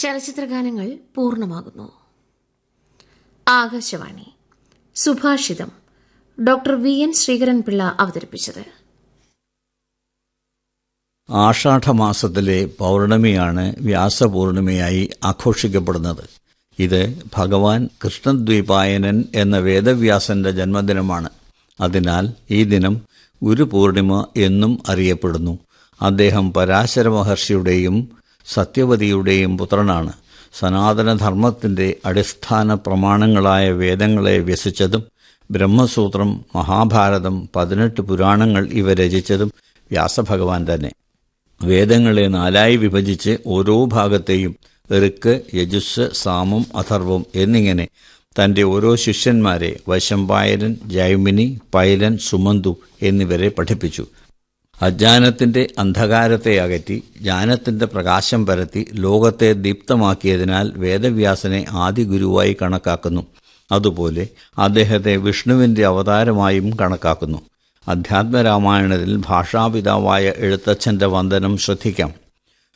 ചലച്ചിത്രഗാനങ്ങൾ പൂർണ്ണമാകുന്നു ആകാശവാണി സുഭാഷിതം ഡോക്ടർ വി എൻ ശ്രീകരൻപിള്ള അവതരിപ്പിച്ചത് ആഷാഢമാസത്തിലെ പൗർണമിയാണ് വ്യാസപൂർണിമയായി ആഘോഷിക്കപ്പെടുന്നത് ഇത് ഭഗവാൻ കൃഷ്ണദ്വീപായനൻ എന്ന വേദവ്യാസന്റെ ജന്മദിനമാണ് അതിനാൽ ഈ ദിനം ഗുരുപൂർണിമ എന്നും അറിയപ്പെടുന്നു അദ്ദേഹം പരാശര മഹർഷിയുടെയും സത്യവതിയുടെയും പുത്രനാണ് സനാതനധർമ്മത്തിന്റെ അടിസ്ഥാന പ്രമാണങ്ങളായ വേദങ്ങളെ വ്യസിച്ചതും ബ്രഹ്മസൂത്രം മഹാഭാരതം പതിനെട്ട് പുരാണങ്ങൾ ഇവ രചിച്ചതും വ്യാസഭഗവാൻ തന്നെ വേദങ്ങളെ നാലായി വിഭജിച്ച് ഓരോ ഭാഗത്തെയും ഋക്ക് യജുസ് സാമം അഥർവം എന്നിങ്ങനെ തന്റെ ഓരോ ശിഷ്യന്മാരെ വൈശമ്പായനൻ ജൈമിനി പൈലൻ സുമന്തു എന്നിവരെ പഠിപ്പിച്ചു അജ്ഞാനത്തിന്റെ അന്ധകാരത്തെ അകറ്റി ജ്ഞാനത്തിന്റെ പ്രകാശം പരത്തി ലോകത്തെ ദീപ്തമാക്കിയതിനാൽ വേദവ്യാസനെ ആദി ഗുരുവായി കണക്കാക്കുന്നു അതുപോലെ അദ്ദേഹത്തെ വിഷ്ണുവിന്റെ അവതാരമായും കണക്കാക്കുന്നു അധ്യാത്മരാമായണത്തിൽ ഭാഷാപിതാവായ എഴുത്തച്ഛന്റെ വന്ദനം ശ്രദ്ധിക്കാം